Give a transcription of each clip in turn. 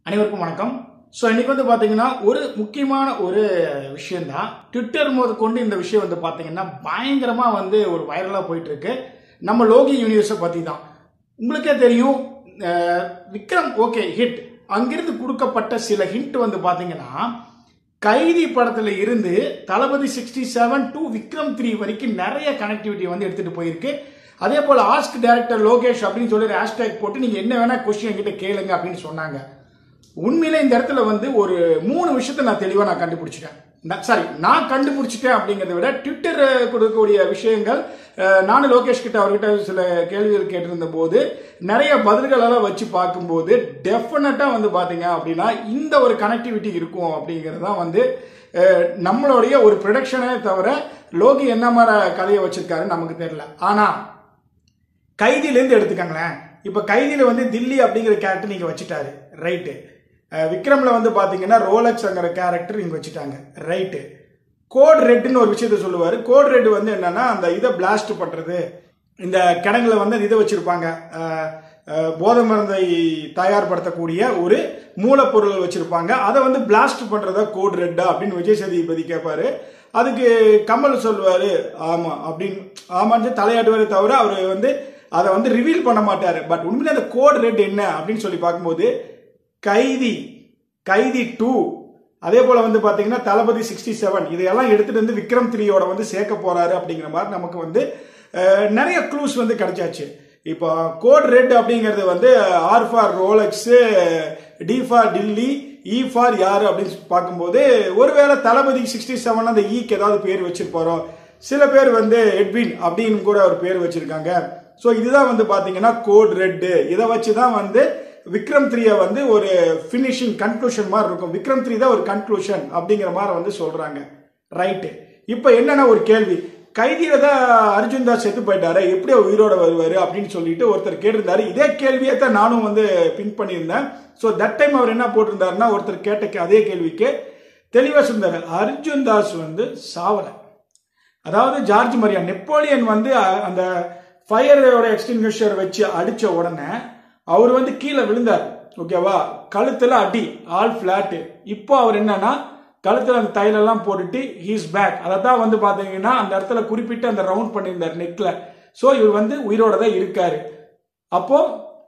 அனைவருக்கும் வணக்கம் ஸோ இன்னைக்கு வந்து பார்த்தீங்கன்னா ஒரு முக்கியமான ஒரு விஷயம்தான் ட்விட்டர் முத கொண்டு இந்த விஷயம் வந்து பார்த்தீங்கன்னா பயங்கரமாக வந்து ஒரு வைரலாக போயிட்டு இருக்கு நம்ம லோகி யூனிவர்ஸை பற்றி தான் உங்களுக்கே தெரியும் அஹ், விக்ரம் ஓகே ஹிட் அங்கிருந்து கொடுக்கப்பட்ட சில ஹிண்ட் வந்து பார்த்தீங்கன்னா கைதி படத்துல இருந்து Thalapathy sixty seven to Vikram three வரைக்கும் நிறைய கனெக்டிவிட்டி வந்து எடுத்துட்டு போயிருக்கு அதே போல ஆஸ்க் டைரக்டர் லோகேஷ் அப்படின்னு சொல்லி ஹேஷ்டேக் போட்டு நீங்க என்ன வேணா கொஸ்டின் என்கிட்ட கேளுங்க அப்படின்னு சொன்னாங்க உண்மையிலே இந்த இடத்துல வந்து ஒரு மூணு விஷயத்த நான் தெளிவா நான் கண்டுபிடிச்சிட்டேன் சாரி நான் கண்டுபிடிச்சிட்டேன் அப்படிங்கிறத விட ட்விட்டர் கொடுக்கக்கூடிய விஷயங்கள் அஹ், நானும் லோகேஷ் கிட்ட அவர்கிட்ட சில கேள்விகள் கேட்டிருந்த போது நிறைய பதில்களெல்லாம் வச்சு பார்க்கும்போது டெஃபினட்டா வந்து பாத்தீங்க அப்படின்னா இந்த ஒரு கனெக்டிவிட்டி இருக்கும் அப்படிங்கிறது தான் வந்து அஹ், நம்மளுடைய ஒரு ப்ரொடக்ஷனே தவிர லோகி என்ன மாதிரி கதையை வச்சிருக்காரு நமக்கு தெரியல ஆனா கைதியிலேருந்து எடுத்துக்கங்களேன் இப்போ கைதியில் வந்து தில்லி அப்படிங்கிற கேரக்டர் நீங்கள் வச்சுட்டாரு ரைட்டு விக்ரம்ல வந்து பார்த்தீங்கன்னா ரோலக்ஸ்ங்கிற கேரக்டர் இங்கே வச்சுட்டாங்க ரைட்டு கோட் ரெட்னு ஒரு விஷயத்த சொல்லுவார் கோட் ரெட் வந்து என்னன்னா அந்த இதை பிளாஸ்ட் பண்ணுறது இந்த கிடங்குல வந்து அந்த இதை வச்சிருப்பாங்க அஹ், அஹ், போதை மருந்தை தயார்படுத்தக்கூடிய ஒரு மூலப்பொருள் வச்சிருப்பாங்க அதை வந்து பிளாஸ்ட் பண்றதா கோட் ரெட்டா அப்படின்னு விஜய் சேதுபதி கேட்பாரு அதுக்கு கமல் சொல்லுவாரு ஆமா அப்படின்னு ஆமான்னு தலையாட்டுவாரே தவிர அவர் வந்து அதை வந்து ரிவீல் பண்ண மாட்டாரு பட் உண்மையிலே அந்த கோட் ரெட் என்ன அப்படின்னு சொல்லி பார்க்கும்போது கைதி கைதி டூ அதே போல வந்து பாத்தீங்கன்னா தளபதி சிக்ஸ்டி செவன் இதையெல்லாம் எடுத்துட்டு வந்து விக்ரம் த்ரீயோட வந்து சேர்க்க போறாரு அப்படிங்கிற மாதிரி நமக்கு வந்து அஹ், நிறைய க்ளூஸ் வந்து கிடைச்சாச்சு இப்போ கோட் ரெட் அப்படிங்கிறது வந்து R for Rolex T for Dilli E for யாரு அப்படின்னு பார்க்கும்போது ஒருவேளை தளபதி சிக்ஸ்டி செவன் அந்த ஈக்கு ஏதாவது பேர் வச்சிருப்பாரோ சில பேர் வந்து எட்வின் அப்படின்னு கூட ஒரு பேர் வச்சிருக்காங்க ஸோ இதுதான் வந்து பாத்தீங்கன்னா கோட் ரெட் இதை வச்சு தான் வந்து விக்ரம் த்ரீயை வந்து ஒரு ஃபினிஷிங் கன்க்ளூஷன் மாதிரி இருக்கும் விக்ரம் த்ரீ தான் ஒரு கன்க்ளூஷன் அப்படிங்கிற மாதிரி வந்து சொல்றாங்க ரைட்டு இப்போ என்னன்னா ஒரு கேள்வி கைதியில தான் அர்ஜுன் தாஸ் செத்து போயிட்டாரு எப்படி அவர் உயிரோட வருவாரு அப்படின்னு சொல்லிட்டு ஒருத்தர் கேட்டிருந்தாரு இதே கேள்வியை தான் நானும் வந்து பின் பண்ணியிருந்தேன் ஸோ தட் டைம் அவர் என்ன போட்டிருந்தாருன்னா ஒருத்தர் கேட்ட கே- அதே கேள்விக்கு தெளிவா சொன்னாரு அர்ஜுன் தாஸ் வந்து சாவலை அதாவது ஜார்ஜ் மரியா நெப்போலியன் வந்து அ- அந்த ஃபயரோட எக்ஸ்டிங்விஷர் வச்சு அடிச்ச உடனே அவர் வந்து கீழே விழுந்தார் ஓகேவா கழுத்துல அடி ஆல் பிளாட் இப்போ அவர் என்னன்னா கழுத்துல அந்த தைலெல்லாம் போட்டுட்டு ஹீஸ் பேக் அதை தான் வந்து பாத்தீங்கன்னா அந்த இடத்துல குறிப்பிட்டு அந்த ரவுண்ட் பண்ணியிருந்தார் நெக்ல ஸோ இவர் வந்து உயிரோட தான் இருக்காரு அப்போ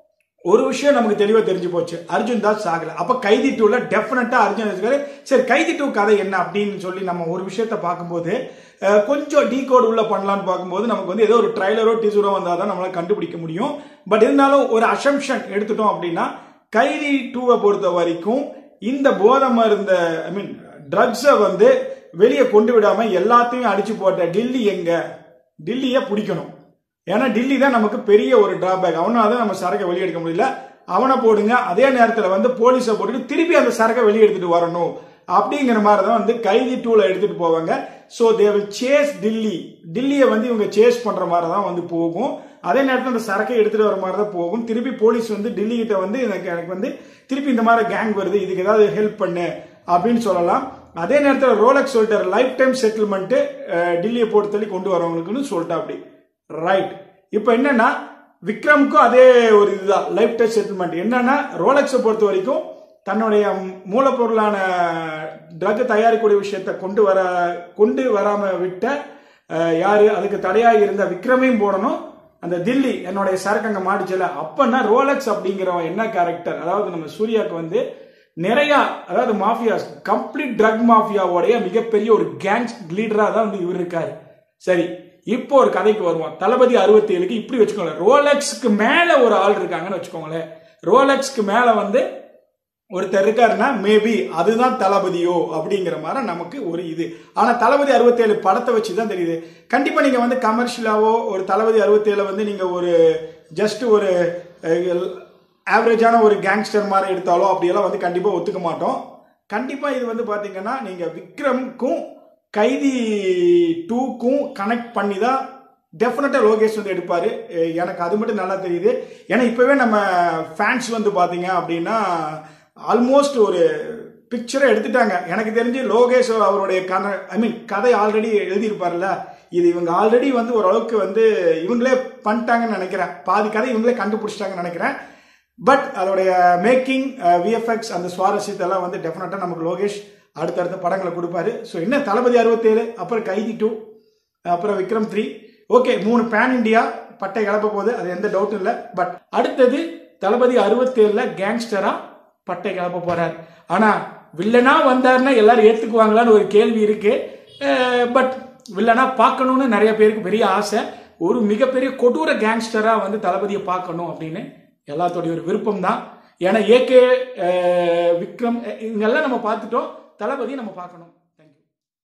ஒரு விஷயம் நமக்கு தெளிவா தெரிஞ்சு போச்சு அர்ஜுன் தாஸ் சாகல அப்ப கைதி டூல டெஃபினட்டா அர்ஜுன் தாஸ் இருக்காரு சரி கைதி டூ கதை என்ன அப்படின்னு சொல்லி நம்ம ஒரு விஷயத்த பார்க்கும்போது அஹ், கொஞ்சம் டீ கோட் உள்ள பண்ணலாம்னு பார்க்கும்போது நமக்கு வந்து ஏதோ ஒரு ட்ரைலரோ டீசரோ வந்தால் தான் நம்மளால கண்டுபிடிக்க முடியும் பட் இருந்தாலும் ஒரு அசம்ஷன் எடுத்துட்டோம் அப்படின்னா கைதி டூவை பொறுத்த வரைக்கும் இந்த போதை மருந்த ஐ மீன் ட்ரக்ஸை வந்து வெளியே கொண்டு விடாம எல்லாத்தையும் அடிச்சு போட்ட டில்லி எங்க டில்லியை பிடிக்கணும் ஏன்னா டில்லி தான் நமக்கு பெரிய ஒரு டிராபேக் அவனால தான் நம்ம சரக்கை வெளியே எடுக்க முடியல அவனை போடுங்க அதே நேரத்தில் வந்து போலீஸை போட்டுட்டு திருப்பி அந்த சரக்கை வெளியே எடுத்துட்டு வரணும் அப்படிங்கிற மாதிரி தான் வந்து கைதி டூல எடுத்துட்டு போவாங்க so they will chase Dilli டில்லியை வந்து இவங்க சேஸ் பண்ற மாதிரி தான் வந்து போகும் அதே நேரத்தில் அந்த சரக்கை எடுத்துட்டு வர மாதிரி தான் போகும் திருப்பி போலீஸ் வந்து டில்லி கிட்ட வந்து எனக்கு எனக்கு வந்து திருப்பி இந்த மாதிரி கேங் வருது இதுக்கு ஏதாவது ஹெல்ப் பண்ணு அப்படின்னு சொல்லலாம் அதே நேரத்தில் ரோலக்ஸ் சொல்லிட்டாரு லைஃப் டைம் செட்டில்மெண்ட் டில்லியை போட்டு தள்ளி கொண்டு வரவங்களுக்குன்னு சொல்லிட்டா அப்படி ரைட் இப்போ என்னன்னா விக்ரமுக்கும் அதே ஒரு இதுதான் லைஃப் டைம் செட்டில்மெண்ட் என்னன்னா ரோலக்ஸை பொறுத்த வரைக்கும் தன்னுடைய மூலப்பொருளான ட்ரக் தயாரிக்கக்கூடிய விஷயத்தை கொண்டு வர கொண்டு வராம விட்ட அஹ், யாரு அதுக்கு தடையாக இருந்த விக்ரமையும் போடணும் அந்த தில்லி என்னுடைய சரக்கு அங்க மாட்டுச்சுல அப்பன்னா ரோலக்ஸ் அப்படிங்கிறவன் என்ன கேரக்டர் அதாவது நம்ம சூர்யாவுக்கு வந்து நிறைய அதாவது மாஃபியாஸ் கம்ப்ளீட் ட்ரக் மாஃபியாவோடைய மிகப்பெரிய ஒரு கேங்ஸ் லீடரா தான் வந்து இவர் இருக்காரு சரி இப்போ ஒரு கதைக்கு வருவோம் தளபதி அறுபத்தி ஏழுக்கு இப்படி வச்சுக்கோங்களேன் ரோலக்ஸ்க்கு மேல ஒரு ஆள் இருக்காங்கன்னு வச்சுக்கோங்களேன் ரோலக்ஸ்க்கு மேல வந்து ஒருத்தர் இருக்காருன்னா மேபி அதுதான் தளபதியோ அப்படிங்கிற மாதிரி நமக்கு ஒரு இது ஆனா தளபதி 67 படத்தை வச்சு தான் தெரியுது கண்டிப்பா நீங்க வந்து கமர்ஷியலாவோ ஒரு தளபதி 67 வந்து நீங்க ஒரு ஜஸ்ட் ஒரு ஆவரேஜான ஒரு கேங்ஸ்டர் மாதிரி எடுத்தாலோ அப்படியெல்லாம் வந்து கண்டிப்பா ஒத்துக்க மாட்டோம் கண்டிப்பா இது வந்து பாத்தீங்கன்னா நீங்க விக்ரம்க்கும் கைதி டூக்கும் கனெக்ட் பண்ணி தான் டெஃபினட்டா லோகேஷ் வந்து எடுப்பாரு அஹ் எனக்கு அது மட்டும் நல்லா தெரியுது ஏன்னா இப்பவே நம்ம ஃபேன்ஸ் வந்து பாத்தீங்க அப்படின்னா ஆல்மோஸ்ட் ஒரு பிக்சரை எடுத்துட்டாங்க எனக்கு தெரிஞ்சு லோகேஷ் அவருடைய கதை ஐ மீன் கதை ஆல்ரெடி எழுதியிருப்பார்ல இது இவங்க ஆல்ரெடி வந்து ஓரளவுக்கு வந்து இவங்களே பண்ணிட்டாங்கன்னு நினைக்கிறேன் பாதி கதை இவங்களே கண்டுபிடிச்சிட்டாங்கன்னு நினைக்கிறேன் பட் அதோடைய மேக்கிங் விஎஃப்எக்ஸ் அந்த சுவாரஸ்யத்தெல்லாம் வந்து டெஃபினட்டாக நமக்கு லோகேஷ் அடுத்தடுத்த படங்களை கொடுப்பாரு ஸோ என்ன தளபதி அறுபத்தேழு அப்புறம் கைதி டூ அப்புறம் விக்ரம் த்ரீ ஓகே மூணு பேன் இண்டியா பட்டை கிளப்ப போகுது அது எந்த டவுட்டும் இல்லை பட் அடுத்தது தளபதி அறுபத்தேழுல கேங்ஸ்டரா பட்டை கிளப்ப போறார் ஆனா வில்லனா வந்தாருன்னா எல்லாரும் ஏத்துக்குவாங்களான்னு ஒரு கேள்வி இருக்கு பட் வில்லனா பார்க்கணும்னு நிறைய பேருக்கு பெரிய ஆசை ஒரு மிகப்பெரிய கொடூர கேங்ஸ்டரா வந்து தளபதியை பார்க்கணும் அப்படின்னு எல்லாத்தோடைய ஒரு விருப்பம் தான் ஏன்னா ஏகே விக்ரம் இவங்கெல்லாம் நம்ம பார்த்துட்டோம் தளபதியை நம்ம பார்க்கணும்